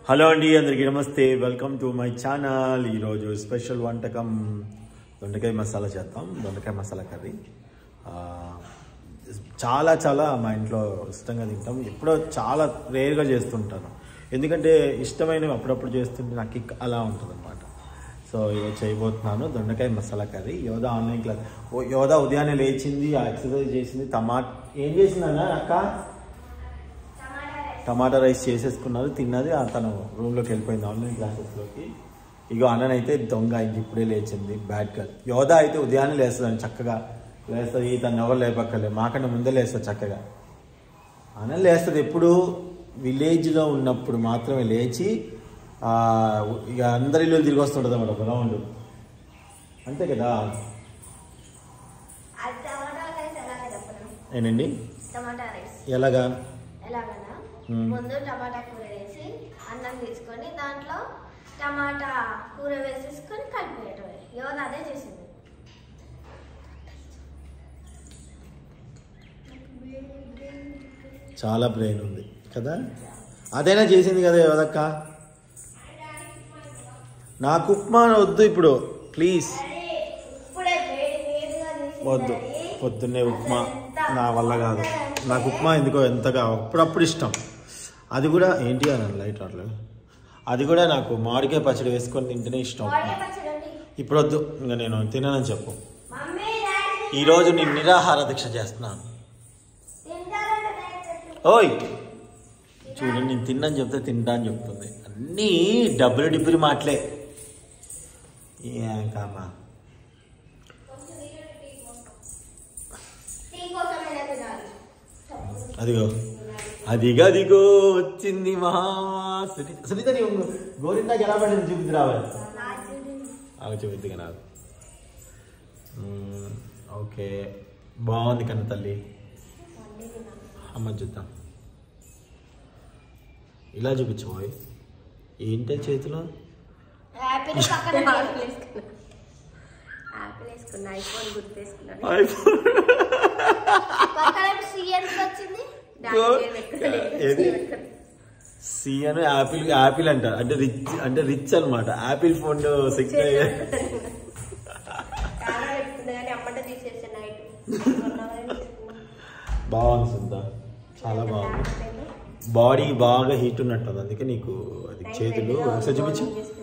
Hello అండి అందరికీ నమస్తే వెల్కమ్ టు మై ఛానల్ ఈరోజు స్పెషల్ వంటకం దొండకాయ మసాలా చేద్దాం దొండకాయ మసాలా కర్రీ ఆ, చాలా చాలా మా ఇంట్లో ఇష్టంగా తింటాం ఎప్పుడో చాలా రేర్గా చేస్తుంటాను ఎందుకంటే ఇష్టమైనవి అప్పుడప్పుడు చేస్తుంటే నాకు కిక్ అలా ఉంటుంది అనమాట సో ఈరోజు చేయబోతున్నాను దొండకాయ masala curry Yodha online class ఓ యోధా ఉదయాన్నే లేచింది ఆ ఎక్సర్సైజ్ చేసింది టమాటా ఏం చేసిందన్న అక్క టమాటా రైస్ చేసేసుకున్నారు తిన్నది ఆ తను రూమ్లోకి వెళ్ళిపోయింది ఆన్లైన్ క్లాసెస్లోకి ఇగో అన్నన్ అయితే దొంగ ఇంక ఇప్పుడే లేచింది బ్యాడ్ గర్ల్ యోధ అయితే ఉదయాన్నే లేస్తుంది చక్కగా లేస్తుంది తను ఎవరు లేపక్కర్లే మాకన్నా ముందే లేస్తుంది చక్కగా అన్న లేస్తుంది ఎప్పుడు విలేజ్లో ఉన్నప్పుడు మాత్రమే లేచి ఆ, ఇక అందరి ఇల్లు తిరిగి వస్తుంటుంది అన్నమాట ఒక రౌండ్ అంతే కదా అది టమాటా రైస్ ఎలాగ చెప్పను ఏనండి టమాటా రైస్ ఎలాగా ఎలాగనా మ్మ్. ముందు టమాటా కూర వేసి అన్నం తీసుకొని దాంట్లో టమాటా కూర వేసేసుకొని కలిపేయటమే యోధ అదే చేసింది చాలా బ్రెయిన్ ఉంది కదా అదైనా చేసింది కదా యోదక్క నాకు ఉప్మా వద్దు ఇప్పుడు ప్లీజ్ ఇప్పుడే వేడి వేడిగా చేసింది వద్దు అది. పొద్దున్నే ఉప్మా నా వల్ల కాదు నాకు ఉప్మా ఎందుకో ఎంతగా అప్పుడప్పుడు ఇష్టం అది కూడా ఏంటి అని లైట్ రావట్లేదు అది కూడా నాకు మామిడికాయ పచ్చడి వేసుకొని తింటేనే ఇష్టం మామిడికాయ పచ్చడి అండి. ఇప్పుడు వద్దు ఇంకా నేను తిననని చెప్పు మమ్మీ డాడీ ఈరోజు నేను నిరాహార దీక్ష చేస్తున్నాను తింటారంట డాడీ ఓయ్ చూడండి నేను తిన్నాను చెప్తే తింటా అని చెప్తుంది అన్నీ డబ్బులు డిబ్బులు మాటలే ఏం కామా టీ కోసమైనా తినాలి అదిగో అదిగో అదిగో వచ్చింది మా సునీత సునీత నీ గోరిందాకి ఎలా పడింది చూపించి రావాలి అవి చూపిద్ది కదా నాకు మ్మ్, ఓకే బాగుంది కన్న తల్లి అమ్మ చూద్దాం ఇలా చూపించబోయ్ ఏంటే చేతిలో యాపిల్ పక్కన యాపిల్ వేసుకున్నా యాపిల్ వేసుకున్నా ఐఫోన్ గుర్తు వేసుకున్నాను ఐఫోన్ పక్కన సీఎన్ వచ్చింది దాని పేరు పెట్టుకున్నాను. ఏది? పేరు పెట్టుకున్నాను. సి అని యాపిల్ యాపిల్ అంటారు అంటే రిచ్ అంటే రిచ్ అనమాట యాపిల్ ఫోన్ సిక్స్ చాలా పెట్టుకున్నా కానీ అమ్మటే తీసేసాను నైట్ బాగుంది సుంద చాలా బాగుంది బాడీ బాగా హీట్ ఉన్నట్టుంది అందుకే నీకు అది చేతులు ఒకసారి చూపించు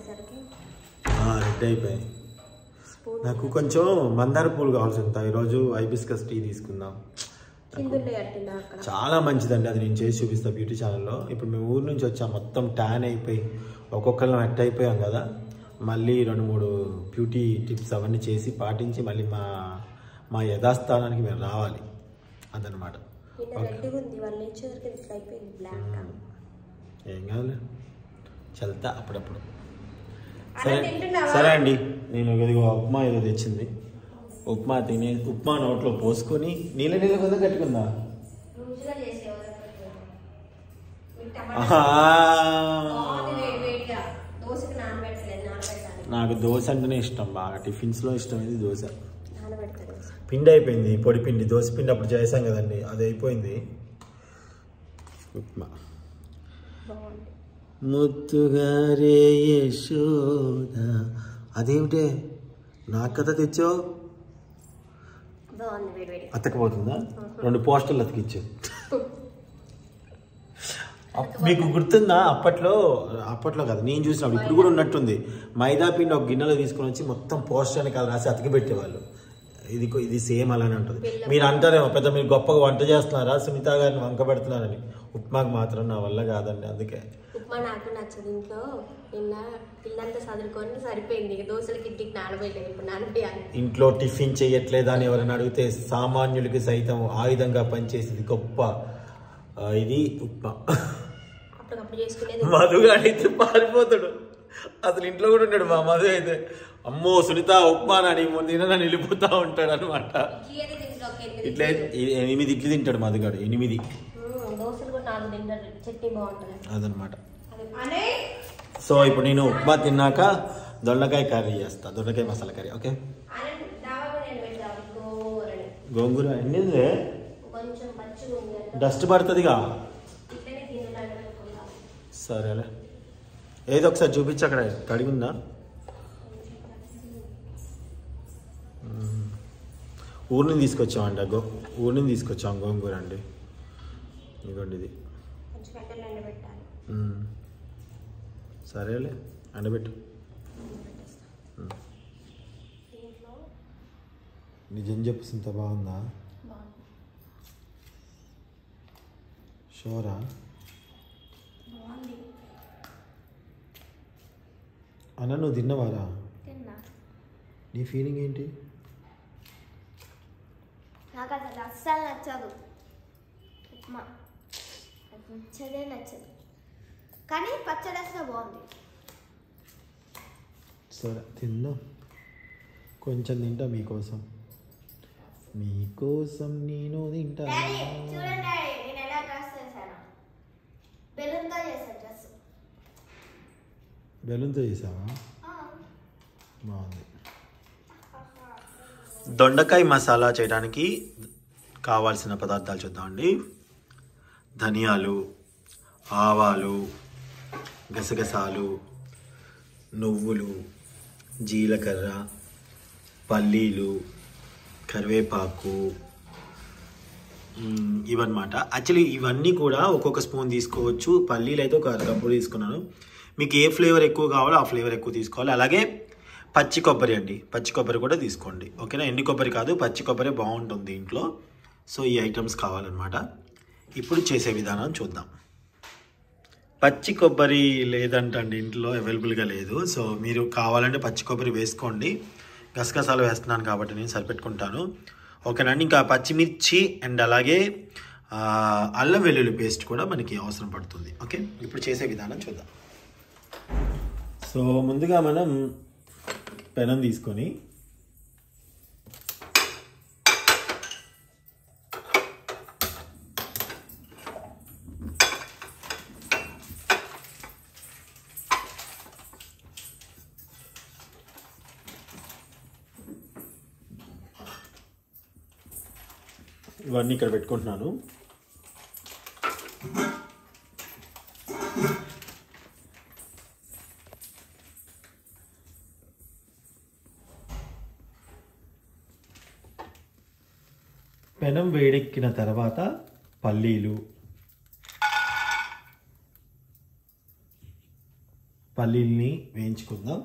రెడ్ అయిపోయాయి నాకు కొంచెం మందార పూలు కావాల్సి ఉంటాయి ఈరోజు ఐబిస్కస్ టీ తీసుకుందాం కిందుండే కట్టిందా అక్కడ చాలా మంచిదండి అది నేను చేసి చూపిస్తా బ్యూటీ ఛానల్లో ఇప్పుడు మేము ఊరు నుంచి వచ్చాం మొత్తం ట్యాన్ అయిపోయి ఒక్కొక్కళ్ళం ఎట్ అయిపోయాం కదా మళ్ళీ రెండు మూడు బ్యూటీ టిప్స్ అవన్నీ చేసి పాటించి మళ్ళీ మా మా యథాస్థానానికి మేము రావాలి అదనమాట నిన్న రెడ్డిగా ఉంది వాళ్ళు ఇచ్చేసరికి ఇట్లా అయిపోయింది బ్లాక్ ఏం కాదులే చల్తా అప్పుడప్పుడు అలా సరే తింటున్నావా? సరే అండి నేను ఇదిగో ఉప్మా ఏదో తెచ్చింది ఉప్మా తినే ఉప్మా నోట్లో పోసుకొని నీళ్ళ నీళ్ళ కొంత కట్టుకుందా లూజ్గా చేసేవారు మీకు టమాటా ఆహా. బాగుంది వేడి వేడిగా దోశకి నానబెట్టలేదు నానబెట్టాలి నాకు దోశ అంటేనే ఇష్టం బాగా టిఫిన్స్లో ఇష్టమైంది దోశ నానబెడతాను దోశ పిండి అయిపోయింది పొడి పిండి దోశ పిండి అప్పుడు చేసాం కదండి అది అయిపోయింది ఉప్మా బాగుంది ముత్తుగారే యశోద అదేమిటే నాకు కథ తెచ్చావు బాగుంది వేడి వేడి అతకపోతుందా రెండు పోస్టర్లు అతికిచ్చు అప్- మీకు గుర్తుందా అప్పట్లో అప్పట్లో కదా నేను చూసినప్పుడు ఇప్పుడు కూడా ఉన్నట్టుంది మైదా పిండి ఒక గిన్నెలో తీసుకొని వచ్చి మొత్తం పోస్టర్ అని కాదు రాసి అతికి పెట్టేవాళ్ళు ఇది కొ- ఇది సేమ్ అలానే ఉంటుంది మీరు అంటారేమో పెద్ద మీరు గొప్పగా వంట చేస్తున్నారా సునీత గారిని వంక పెడుతున్నారని ఉప్మాకు మాత్రం నా వల్ల కాదండి అందుకే ఉప్మా నాకు నచ్చదు ఇంట్లో నిన్న పిల్లంతా చదువుకొని సరిపోయింది ఇక దోశలకి ఇంటికి నానబోయలేదు ఇప్పుడు నానబోయాలి ఇంట్లో టిఫిన్ చేయట్లేదా అని ఎవరైనా అడిగితే సామాన్యులకి సైతం ఆయుధంగా పనిచేసేది గొప్ప ఆ, ఇది ఉప్మా అప్పటికప్పుడు చేసుకునేది మధుగా అయితే పారిపోతాడు అసలు ఇంట్లో కూడా ఉన్నాడు మా మధు అయితే అమ్మో సునీత ఉప్మా అని ముందు నన్ను వెళ్ళిపోతా ఉంటాడు అనమాట ఇడ్లీ అయితే దీంట్లో ఒక ఎనిమిది ఇట్లా ఈ- ఎనిమిది ఇడ్లీ తింటాడు మధుగాడు ఎనిమిది మ్మ్, దోశలు కూడా నాలుగు తింటారు చట్నీ బాగుంటుంది అదనమాట అనే సో ఇప్పుడు నేను ఉప్మా తిన్నాక దొండకాయ కర్రీ చేస్తా దొండకాయ మసాలా కర్రీ ఓకే అనే దావా కూడా నేను పెట్టాను కూరని గోంగూర ఎన్నిందే కొంచెం పచ్చిగా ఉంది డస్ట్ పడుతుందిగా ఇట్లనే గిన్నెలో పెట్టుకుందాం సరేలే ఏదో ఒకసారి చూపించి అక్కడ కడిగిందా మ్మ్. ఊరి నుంచి తీసుకొచ్చామండి గో ఊరి నుంచి తీసుకొచ్చాం గోంగూర అండి ఇదిగోండి ఇది కొంచెం ఎండలో ఎండబెట్టాలి మ్మ్. సరేలే ఎండబెట్టు మ్మ్. దీంట్లో నిజం చెప్పు ఇంత బాగుందా బాగుంది షోరా బాగుంది అన్న నువ్వు తిన్నవారా తిన్నా నీ ఫీలింగ్ ఏంటి నాకు అసలు అస్సలు నచ్చదు ఉప్మా నాకు నచ్చదే నచ్చదు కానీ పచ్చడి అసలు బాగుంది సరే తిందాం కొంచెం తింటా మీకోసం మీకోసం నేను తింటా డాడీ చూడండి డాడీ నేను ఎలా డ్రెస్ చేశాను బెలూన్తో చేశాను డ్రెస్ బెలూన్తో చేసావా బాగుంది దొండకాయ మసాలా చేయడానికి కావాల్సిన పదార్థాలు చూద్దామండి ధనియాలు ఆవాలు గసగసాలు నువ్వులు జీలకర్ర పల్లీలు కరివేపాకు మ్, ఇవన్నమాట యాక్చువల్లీ ఇవన్నీ కూడా ఒక్కొక్క స్పూన్ తీసుకోవచ్చు పల్లీలు అయితే ఒక అరకప్పుడు తీసుకున్నాను మీకు ఏ ఫ్లేవర్ ఎక్కువ కావాలో ఆ ఫ్లేవర్ ఎక్కువ తీసుకోవాలి అలాగే పచ్చి కొబ్బరి అండి పచ్చి కొబ్బరి కూడా తీసుకోండి ఓకేనా ఎండి కొబ్బరి కాదు పచ్చి కొబ్బరి బాగుంటుంది ఇంట్లో సో ఈ ఐటమ్స్ కావాలన్నమాట ఇప్పుడు చేసే విధానం చూద్దాం పచ్చి కొబ్బరి లేదంటండి ఇంట్లో అవైలబుల్గా లేదు సో మీరు కావాలంటే పచ్చి కొబ్బరి వేసుకోండి గసగసాలు వేస్తున్నాను కాబట్టి నేను సరిపెట్టుకుంటాను ఓకేనండి ఇంకా పచ్చిమిర్చి అండ్ అలాగే ఆ, అల్లం వెల్లుల్లి పేస్ట్ కూడా మనకి అవసరం పడుతుంది ఓకే ఇప్పుడు చేసే విధానం చూద్దాం సో ముందుగా మనం పెనం తీసుకొని ఇవన్నీ ఇక్కడ పెట్టుకుంటున్నాను పెనం వేడెక్కిన తర్వాత పల్లీలు పల్లీల్ని వేయించుకుందాం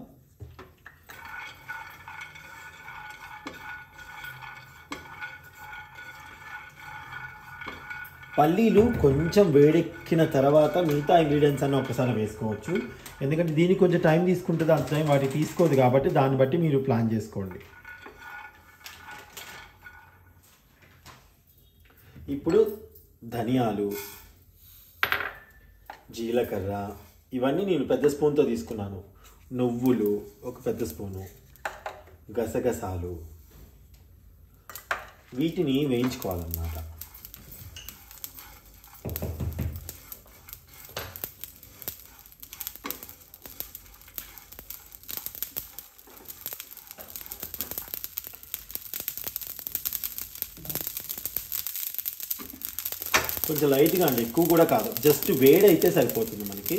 పల్లీలు కొంచెం వేడెక్కిన తర్వాత మిగతా ఇంగ్రీడియంట్స్ అన్న ఒకసారి వేసుకోవచ్చు ఎందుకంటే దీనికి కొంచెం టైం తీసుకుంటుంది అంత టైం వాటి తీసుకోదు కాబట్టి దాన్ని బట్టి మీరు ప్లాన్ చేసుకోండి ఇప్పుడు ధనియాలు జీలకర్ర ఇవన్నీ నేను పెద్ద స్పూన్తో తీసుకున్నాను నువ్వులు ఒక పెద్ద స్పూను గసగసాలు వీటిని వేయించుకోవాలన్నమాట కొంచెం లైట్గా అండి ఎక్కువ కూడా కాదు జస్ట్ వేడి అయితే సరిపోతుంది మనకి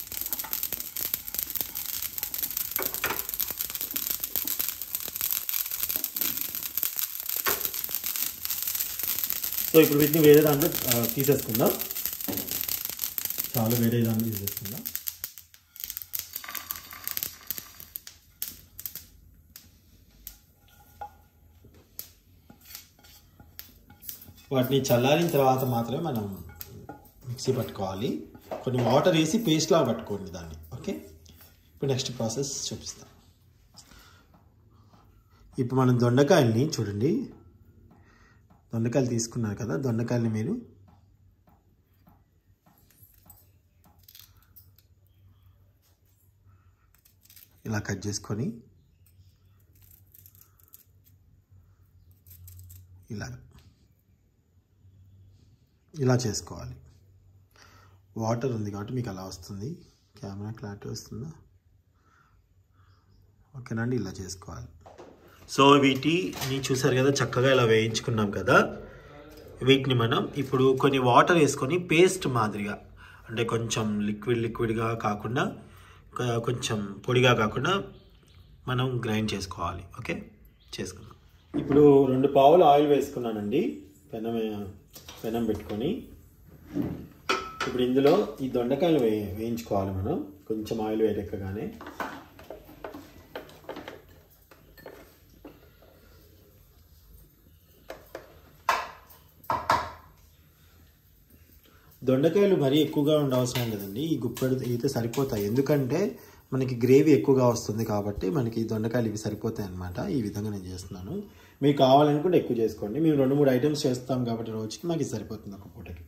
సో ఇప్పుడు వీటిని వేరే దాంట్లో ఆ, తీసేసుకుందాం చాలా వేరే దాంట్లో తీసేసుకుందాం వాటిని చల్లారిన తర్వాత మాత్రమే మనం మిక్సీ పట్టుకోవాలి కొన్ని వాటర్ వేసి పేస్ట్ లాగా పట్టుకోండి దాన్ని ఓకే ఇప్పుడు నెక్స్ట్ ప్రాసెస్ చూపిస్తాం ఇప్పుడు మనం దొండకాయల్ని చూడండి దొండకాయలు తీసుకున్నారు కదా దొండకాయల్ని మీరు ఇలా కట్ చేసుకొని ఇలా ఇలా చేసుకోవాలి వాటర్ ఉంది కాబట్టి మీకు అలా వస్తుంది కెమెరా క్లారిటీ వస్తుందా ఓకేనండి ఇలా చేసుకోవాలి సో వీటిని చూసారు కదా చక్కగా ఇలా వేయించుకున్నాం కదా వీటిని మనం ఇప్పుడు కొన్ని వాటర్ వేసుకొని పేస్ట్ మాదిరిగా అంటే కొంచెం లిక్విడ్ లిక్విడ్గా కాకుండా కొ- కొంచెం పొడిగా కాకుండా మనం గ్రైండ్ చేసుకోవాలి ఓకే చేసుకుందాం ఇప్పుడు రెండు పావులు ఆయిల్ వేసుకున్నానండి పెనం పెనం పెట్టుకొని ఇప్పుడు ఇందులో ఈ దొండకాయలు వే వేయించుకోవాలి మనం కొంచెం ఆయిల్ వేడెక్కగానే దొండకాయలు మరీ ఎక్కువగా ఉండవసరం లేదండి ఈ గుప్పెడు అయితే సరిపోతాయి ఎందుకంటే మనకి గ్రేవీ ఎక్కువగా వస్తుంది కాబట్టి మనకి ఈ దొండకాయలు ఇవి సరిపోతాయి అనమాట ఈ విధంగా నేను చేస్తున్నాను మీకు కావాలనుకుంటే ఎక్కువ చేసుకోండి మేము రెండు మూడు ఐటమ్స్ చేస్తాం కాబట్టి రోజుకి మాకు ఇది సరిపోతుంది ఒక పూటకి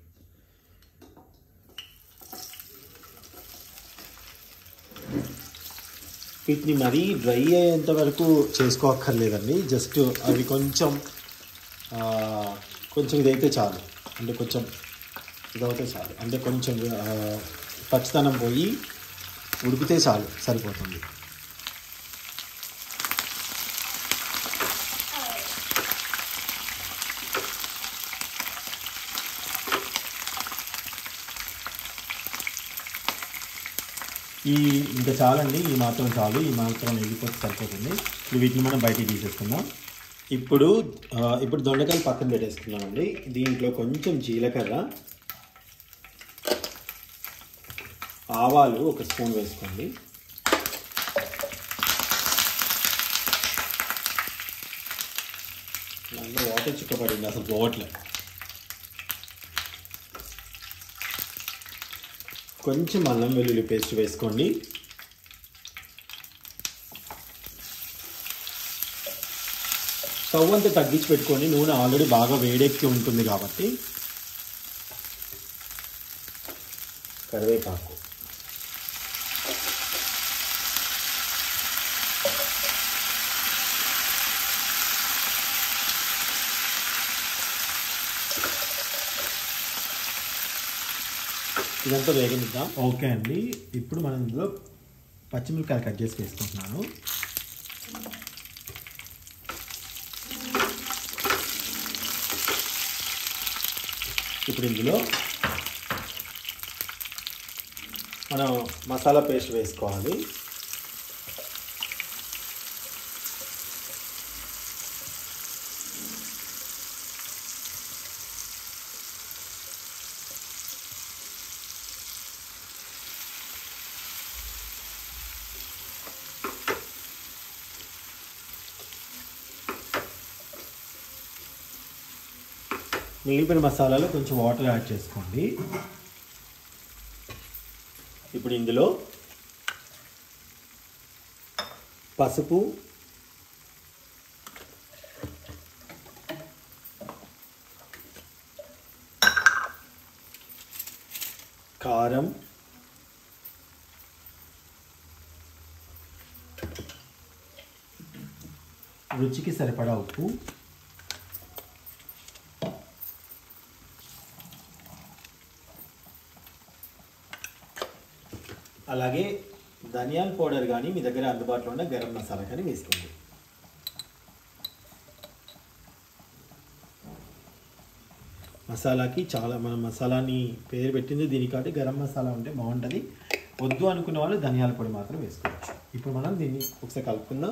వీటిని మరీ డ్రై అయ్యేంత వరకు చేసుకోక్కర్లేదండి జస్ట్ అవి కొంచెం ఆ, కొంచెం ఇదైతే చాలు అంటే కొంచెం ఇదవుతే చాలు అంటే కొంచెం ఆ, పచ్చితనం పోయి ఉడికితే చాలు సరిపోతుంది ఈ ఇంకా చాలండి ఈ మాత్రం చాలు ఈ మాత్రం ఎగిపోతే సరిపోతుంది ఇప్పుడు వీటిని మనం బయటికి తీసేసుకుందాం ఇప్పుడు ఆ, ఇప్పుడు దొండకాయలు పక్కన పెట్టేసుకున్నామండి దీంట్లో కొంచెం జీలకర్ర ఆవాలు ఒక స్పూన్ వేసుకోండి దాంట్లో వాటర్ చిక్కపడింది అసలు పోవట్లేదు కొంచెం అల్లం వెల్లుల్లి పేస్ట్ వేసుకోండి స్టవ్ అంతా తగ్గించి పెట్టుకోండి నూనె ఆల్రెడీ బాగా వేడెక్కి ఉంటుంది కాబట్టి కరివేపాకు ఇదంతా వేగనిద్దాం ఓకే అండి ఇప్పుడు మనం ఇందులో పచ్చిమిరపకాయలు కట్ చేసి వేసుకుంటున్నాను ఇప్పుడు ఇందులో మనం మసాలా పేస్ట్ వేసుకోవాలి మిగిలిపోయిన మసాలాలో కొంచెం వాటర్ యాడ్ చేసుకోండి ఇప్పుడు ఇందులో పసుపు కారం రుచికి సరిపడా ఉప్పు అలాగే ధనియాల పౌడర్ కానీ మీ దగ్గర అందుబాటులో ఉన్న గరం మసాలా కానీ వేసుకోండి మసాలాకి చాలా మనం మసాలాని పేరు పెట్టింది దీనికంటే గరం మసాలా ఉంటే బాగుంటుంది వద్దు అనుకున్న వాళ్ళు ధనియాల పొడి మాత్రం వేసుకోవచ్చు ఇప్పుడు మనం దీన్ని ఒకసారి కలుపుకుందాం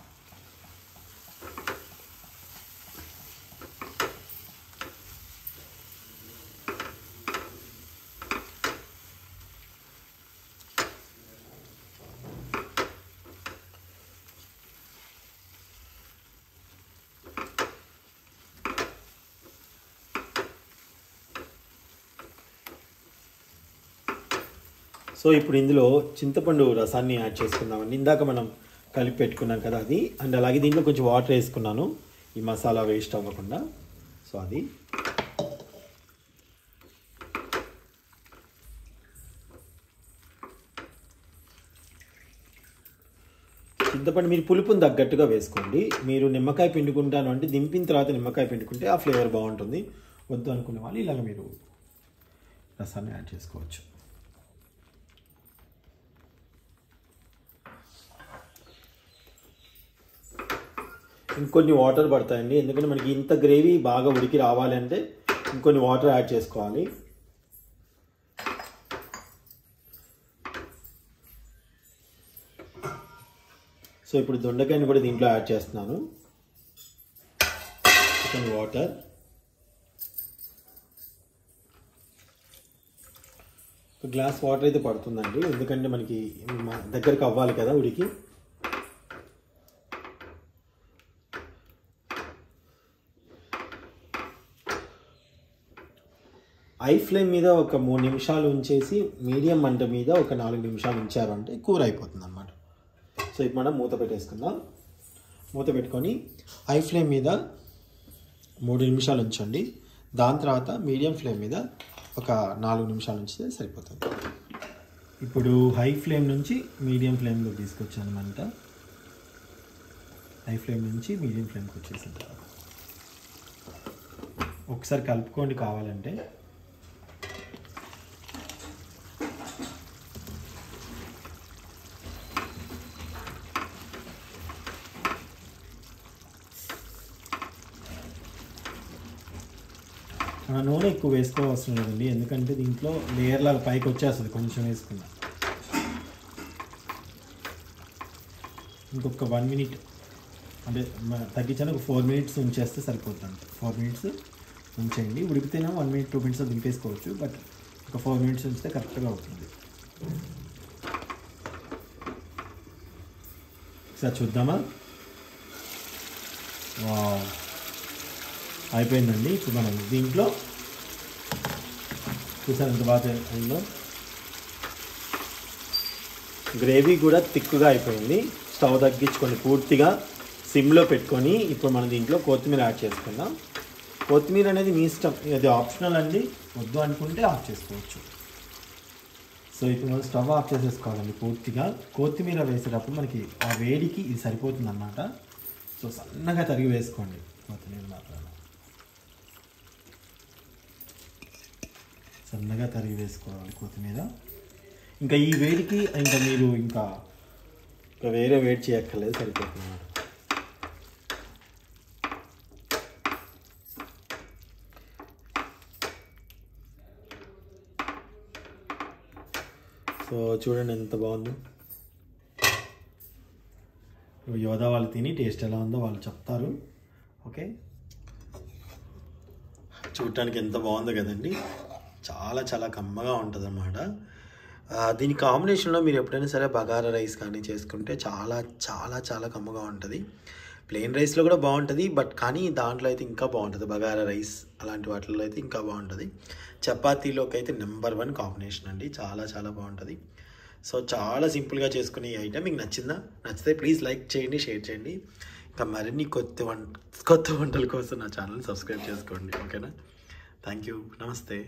సో ఇప్పుడు ఇందులో చింతపండు రసాన్ని యాడ్ చేసుకుందామండి ఇందాక మనం కలిపి పెట్టుకున్నాం కదా అది అండ్ అలాగే దీంట్లో కొంచెం వాటర్ వేసుకున్నాను ఈ మసాలా వేస్ట్ అవ్వకుండా సో అది చింతపండు మీరు పులుపుని తగ్గట్టుగా వేసుకోండి మీరు నిమ్మకాయ పిండుకుంటాను అంటే దింపిన తర్వాత నిమ్మకాయ పిండుకుంటే ఆ ఫ్లేవర్ బాగుంటుంది వద్దు అనుకునే వాళ్ళు ఇలాగ మీరు రసాన్ని యాడ్ చేసుకోవచ్చు ఇంకొన్ని వాటర్ పడతాయండి ఎందుకంటే మనకి ఇంత గ్రేవీ బాగా ఉడికి రావాలి అంటే ఇంకొన్ని వాటర్ యాడ్ చేసుకోవాలి సో ఇప్పుడు దొండకాయని కూడా దీంట్లో యాడ్ చేస్తున్నాను చికెన్ వాటర్ ఒక గ్లాస్ వాటర్ అయితే పడుతుందండి ఎందుకంటే మనకి మ- దగ్గరకు అవ్వాలి కదా ఉడికి ఐ ఫ్లేమ్ మీద ఒక మూడు నిమిషాలు ఉంచేసి మీడియం మంట మీద ఒక నాలుగు నిమిషాలు ఉంచారు అంటే కూర అయిపోతుంది అనమాట సో ఇప్పుడు మనం మూత పెట్టేసుకుందాం మూత పెట్టుకొని ఐ ఫ్లేమ్ మీద మూడు నిమిషాలు ఉంచండి దాని తర్వాత మీడియం ఫ్లేమ్ మీద ఒక నాలుగు నిమిషాలు ఉంచితే సరిపోతుంది ఇప్పుడు హై ఫ్లేమ్ నుంచి మీడియం ఫ్లేమ్లో తీసుకొచ్చాను మంట హై ఫ్లేమ్ నుంచి మీడియం ఫ్లేమ్కి వచ్చేసిన తర్వాత ఒకసారి కలుపుకోండి కావాలంటే ఆ నూనె ఎక్కువ వేసుకోవాల్సిన లేదండి ఎందుకంటే దీంట్లో లేయర్ల పైకి వచ్చేస్తుంది కొంచెం వేసుకున్నా ఇంకొక వన్ మినిట్ అంటే మ- తగ్గించాను ఒక ఫోర్ మినిట్స్ ఉంచేస్తే సరిపోతుంది ఫోర్ మినిట్స్ ఉంచేయండి ఉడికితేనే వన్ మినిట్ టూ మినిట్స్ దింపేసుకోవచ్చు బట్ ఒక ఫోర్ మినిట్స్ ఉంచితే కరెక్ట్గా అవుతుంది సార్ చూద్దామా వావ్. అయిపోయిందండి ఇప్పుడు మనం దీంట్లో చూసారు ఎంత బాగా అయిందో గ్రేవీ కూడా తిక్కుగా అయిపోయింది స్టవ్ తగ్గించుకొని పూర్తిగా సిమ్లో పెట్టుకొని ఇప్పుడు మనం దీంట్లో కొత్తిమీర యాడ్ చేసుకుందాం కొత్తిమీర అనేది మీ ఇష్టం ఇది ఆప్షనల్ అండి వద్దు అనుకుంటే ఆఫ్ చేసుకోవచ్చు సో ఇప్పుడు మనం స్టవ్ ఆఫ్ చేసేసుకోవాలండి పూర్తిగా కొత్తిమీర వేసేటప్పుడు మనకి ఆ వేడికి ఇది సరిపోతుంది అన్నమాట సో సన్నగా తరిగి వేసుకోండి కొత్తిమీర మాత్రం సన్నగా తరిగి వేసుకోవాలి కొత్తిమీర ఇంకా ఈ వేడికి ఇంకా మీరు ఇంకా ఇంకా వేరే వేడి చేయక్కర్లేదు సరిపోతుంది అన్నమాట సో చూడండి ఎంత బాగుందో యోధా వాళ్ళు తిని టేస్ట్ ఎలా ఉందో వాళ్ళు చెప్తారు ఓకే చూడటానికి ఎంత బాగుందో కదండి చాలా చాలా కమ్మగా ఉంటుంది అనమాట దీని కాంబినేషన్లో మీరు ఎప్పుడైనా సరే బగారా రైస్ కానీ చేసుకుంటే చాలా చాలా చాలా కమ్మగా ఉంటుంది ప్లెయిన్ రైస్లో కూడా బాగుంటుంది బట్ కానీ దాంట్లో అయితే ఇంకా బాగుంటుంది బగారా రైస్ అలాంటి వాటిల్లో అయితే ఇంకా బాగుంటుంది చపాతీలోకి అయితే నెంబర్ వన్ కాంబినేషన్ అండి చాలా చాలా బాగుంటుంది సో చాలా సింపుల్గా చేసుకునే ఈ ఐటమ్ మీకు నచ్చిందా నచ్చితే ప్లీజ్ లైక్ చేయండి షేర్ చేయండి ఇంకా మరిన్ని కొత్త వంట కొత్త వంటల కోసం నా ఛానల్ సబ్స్క్రైబ్ చేసుకోండి ఓకేనా థ్యాంక్ యూ నమస్తే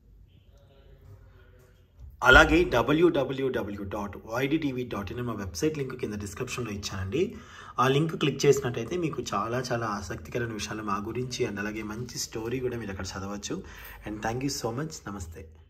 అలాగే W W W dot Y D TV dot in మా వెబ్సైట్ లింక్ కింద డిస్క్రిప్షన్లో ఇచ్చానండి ఆ లింక్ క్లిక్ చేసినట్టయితే మీకు చాలా చాలా ఆసక్తికరమైన విషయాలు మా గురించి అండ్ అలాగే మంచి స్టోరీ కూడా మీరు అక్కడ చదవచ్చు and thank you so much నమస్తే